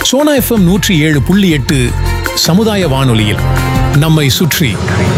Sona FM நூற்றி ஏழு புள்ளி எட்டு சமுதாய வானொலியில் நம்மை சுற்றி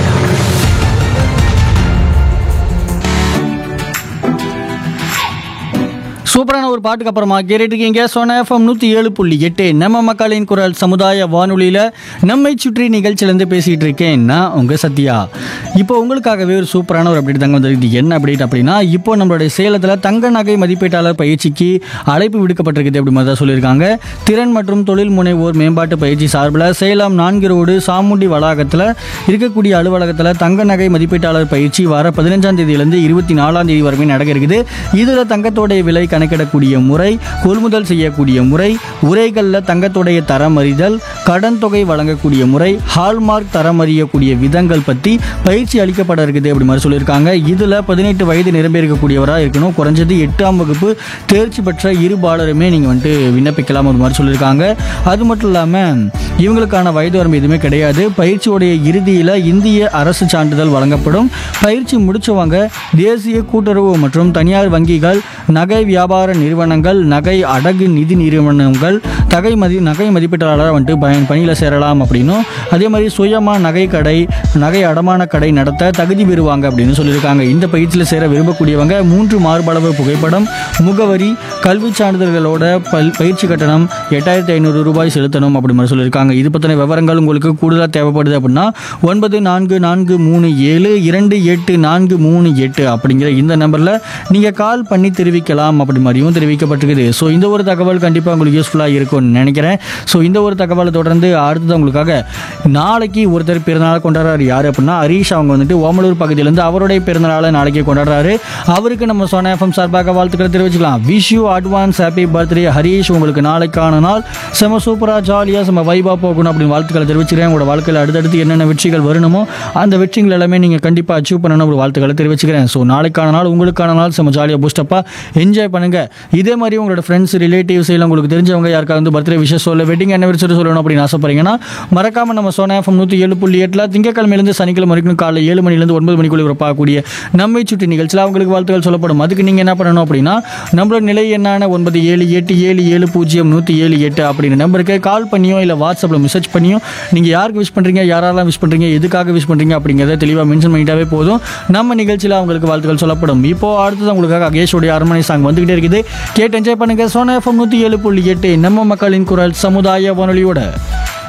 சூப்பரான ஒரு பாட்டுக்கு அப்புறமா கேட்டுருக்கீங்க சோனா எஃப்எம் நூற்றி ஏழு புள்ளி எட்டு நம்ம மக்களின் குரல் சமுதாய வானொலியில் நம்மை சுற்றி நிகழ்ச்சியிலேருந்து பேசிகிட்டு இருக்கேன் நான் உங்கள் சத்யா இப்போ உங்களுக்காகவே ஒரு சூப்பரான ஒரு அப்டேட் தாங்க வந்திருக்கு இது என்ன அப்டேட் அப்படின்னா இப்போ நம்மளுடைய சேலத்தில் தங்க நகை மதிப்பீட்டாளர் பயிற்சிக்கு அழைப்பு விடுக்கப்பட்டிருக்குது அப்படி மாதிரி தான் சொல்லியிருக்காங்க திறன் மற்றும் தொழில் முனைவோர் மேம்பாட்டு பயிற்சி சார்பில் சேலம் நான்கு ரோடு சாமுண்டி வளாகத்தில் இருக்கக்கூடிய அலுவலகத்தில் தங்க நகை மதிப்பீட்டாளர் பயிற்சி வர பதினஞ்சாம் தேதியிலேருந்து இருபத்தி நாலாம் தேதி வரைக்கும் நடக்க இருக்குது இதில் தங்கத்தோடைய விலை கணக்கிடக்கூடிய முறை கொள்முதல் செய்யக்கூடிய முறை உரைகளில் தங்கத்தோடைய தரம் அறிதல் கடன் தொகை வழங்கக்கூடிய முறை ஹால்மார்க் தரம் அறியக்கூடிய விதங்கள் பற்றி பயிற்சி அளிக்கப்பட இருக்குது அப்படி மாதிரி சொல்லியிருக்காங்க இதில் பதினெட்டு வயது நிரம்பியிருக்கக்கூடியவராக இருக்கணும் குறைஞ்சது எட்டாம் வகுப்பு தேர்ச்சி பெற்ற இரு பாலருமே நீங்கள் வந்துட்டு விண்ணப்பிக்கலாம் ஒரு மாதிரி சொல்லியிருக்காங்க அது மட்டும் இல்லாமல் இவங்களுக்கான வயது வரம்பு எதுவுமே கிடையாது பயிற்சியுடைய இறுதியில் இந்திய அரசு சான்றிதழ் வழங்கப்படும் பயிற்சி முடிச்சவங்க தேசிய கூட்டுறவு மற்றும் தனியார் வங்கிகள் நகை வியாபார நிறுவனங்கள் நகை அடகு நிதி நிறுவனங்கள் தகை மதி நகை மதிப்பீட்டாளராக வந்துட்டு பயன் பணியில் சேரலாம் அப்படின்னும் அதே மாதிரி சுயமாக நகை கடை நகை அடமான கடை நடத்த தகுதி பெறுவாங்க அப்படின்னு சொல்லியிருக்காங்க இந்த பயிற்சியில் சேர விரும்பக்கூடியவங்க மூன்று மார்பளவு புகைப்படம் முகவரி கல்வி சான்றிதழ்களோட பல் பயிற்சி கட்டணம் எட்டாயிரத்தி ஐநூறு ரூபாய் செலுத்தணும் அப்படி மாதிரி சொல்லியிருக்காங்க இது பற்றின விவரங்கள் உங்களுக்கு கூடுதலாக தேவைப்படுது அப்படின்னா ஒன்பது நான்கு நான்கு மூணு ஏழு இரண்டு எட்டு நான்கு மூணு எட்டு அப்படிங்கிற இந்த நம்பரில் நீங்கள் கால் பண்ணி தெரிவிக்கலாம் அப்படி மாதிரியும் தெரிவிக்கப்பட்டிருக்குது ஸோ இந்த ஒரு தகவல் கண்டிப்பாக உங்களுக்கு யூஸ்ஃபுல்லாக இருக்கும்னு நினைக்கிறேன் ஸோ இந்த ஒரு தகவலை தொடர்ந்து அடுத்தது உங்களுக்காக நாளைக்கு ஒருத்தர் பிறந்தநாள் கொண்டாடுறாரு யார் அப்படின்னா ஹரீஷ் அவங்க வந்துட்டு ஓமலூர் பகுதியிலேருந்து அவருடைய பிறந்தநாளை நாளைக்கு கொண்டாடுறாரு அவருக்கு நம்ம சோனா எஃப்எம் சார்பாக வாழ்த்துக்களை தெரிவிச்சுக்கலாம் wish you advance happy birthday Harish உங்களுக்கு நாளைக்கான நாள் செம சூப்பராக ஜாலியாக செம வைபாக போகணும் அப்படின்னு வாழ்த்துக்களை தெரிவிச்சுக்கிறேன் உங்களோட வாழ்க்கையில் அடுத்தடுத்து என்னென்ன வெற்றிகள் வரணுமோ அந்த வெற்றிகள் எல்லாமே நீங்கள் கண்டிப்பாக அச்சீவ் பண்ணணும் ஒரு வாழ்த்துக்களை தெரிவிச்சுக்கிறேன் ஸோ நாளைக்கான நாள் உங்களுக்கான நாள் செம ஜாலியாக பூஸ்டப்பாக என்ஜாய் பண்ணுங்கள் இதே மாதிரி உங்களோட ஃப்ரெண்ட்ஸ் ரிலேட்டிவ்ஸ் இல்லை உங்களுக்கு தெரிஞ்சவங்க யாருக்காவது வந்து பர்த்டே விஷயம் சொல்ல வெட்டிங் anniversary சொல்லணும் அப்படின்னு ஆசைப்படுறீங்கன்னா மறக்காம நம்ம சோனா எஃப்எம் நூற்றி ஏழு புள்ளி எட்டில் திங்கக்கிழமையிலேருந்து சனிக்கிழமை வரைக்கும் காலை ஏழு மணிலேருந்து ஒன்பது மணிக்குள்ள பார்க்கக்கூடிய நம்மை சுற்றி நிகழ்ச்சியில் அவங்களுக்கு வாழ்த்துக்கள் சொல்லப்படும் அதுக்கு நீங்கள் என்ன பண்ணணும் அப்படின்னா நம்மளோட நிலை என்னான ஒன்பது ஏழு எட்டு ஏழு ஏழு பூஜ்ஜியம் நூற்றி ஏழு எட்டு அப்படின்ற நம்பருக்கு கால் பண்ணியோ இல்லை வாட்ஸ்அப்பில் மெசேஜ் பண்ணியோ நீங்கள் யாருக்கு விஷ் பண்ணுறீங்க யாரெல்லாம் விஷ் பண்ணுறீங்க எதுக்காக விஷ் பண்ணுறீங்க அப்படிங்கிறத தெளிவாக மென்ஷன் பண்ணிட்டாவே போதும் நம்ம நிகழ்ச்சியில் அவங்களுக்கு வாழ்த்துக்கள் சொல்லப்படும் இப்போ அடுத்தது உங்களுக்காக அகேஷோடைய அரண்மனை சாங் வந்துகிட்டே இருக்குது கேட்டு என்ஜாய் பண்ணுங்க சோனா எஃப்எம் நூற்றி ஏழு புள்ளி எட்டு நம்ம மக்களின் குரல் சமுதாய வானொலியோட